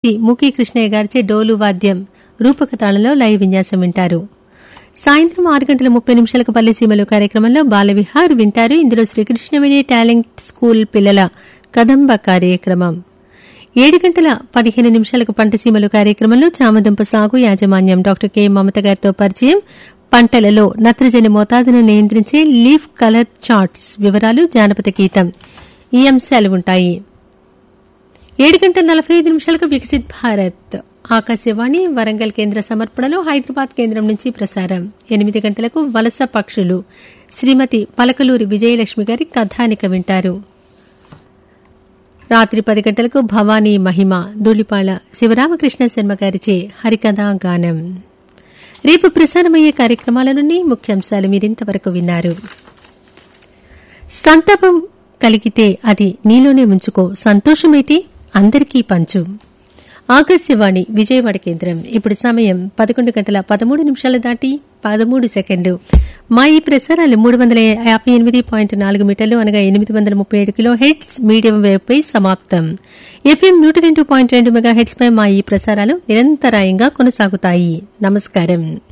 ముఖి కృష్ణయ్య గారిచే డోలు వాద్యం రూపక తాళంలో లైవ్ విన్యాసం వింటారు సాయంత్రం ఆరు గంటల ముప్పై నిమిషాలకు పల్లె సీమలు కార్యక్రమంలో బాలవిహార్ వింటారు ఇందులో శ్రీకృష్ణవేణి టాలెంట్ స్కూల్ పిల్లల కదంబ కార్యక్రమం ఏడు గంటల పదిహేను నిమిషాలకు పంట సీమలు కార్యక్రమంలో చామదుంప సాగు యాజమాన్యం డాక్టర్ కె మమత గారితో పరిచయం పంటలలో నత్రజని మోతాదును నియంత్రించే లీఫ్ కలర్ చార్ట్స్ వివరాలు జానపద గీతం ఈ అంశాలు ఉంటాయి ఏడు గంటల నలభై ఐదు నిమిషాలకు వికసిత్ భారత్ ఆకాశవాణి వరంగల్ కేంద్ర సమర్పణలో హైదరాబాద్ కేంద్రం నుంచి ప్రసారం ఎనిమిది గంటలకు వలస పక్షులు శ్రీమతి పలకలూరి విజయలక్ష్మి గారి కథానిక వింటారు రాత్రి పది గంటలకు భవానీ మహిమ ధూళిపాళ శివరామకృష్ణ శర్మ గారిచే హరికథా గానం రేపు ప్రసారమయ్యే కార్యక్రమాల నుండి ముఖ్యాంశాలు మీరింతవరకు విన్నారు సంతాపం కలిగితే అది నీలోనే ఉంచుకో సంతోషమైతే అందరికీ పంచు ఆకాశవాణి విజయవాడ కేంద్రం ఇప్పుడు సమయం పదకొండు గంటల పదమూడు నిమిషాలు దాటి పదమూడు సెకండ్లు మా ఈ ప్రసారాలు మూడు వందల యాభై ఎనిమిది పాయింట్ నాలుగు మీటర్లు అనగా ఎనిమిది వందల ముప్పై ఏడు కిలో హెడ్స్ మీడియం వేవ్ పై సమాప్తం ఎఫ్ఎం నూట రెండు పాయింట్ రెండు మెగా హెడ్స్ పై మా ఈ ప్రసారాలు నిరంతరాయంగా కొనసాగుతాయి నమస్కారం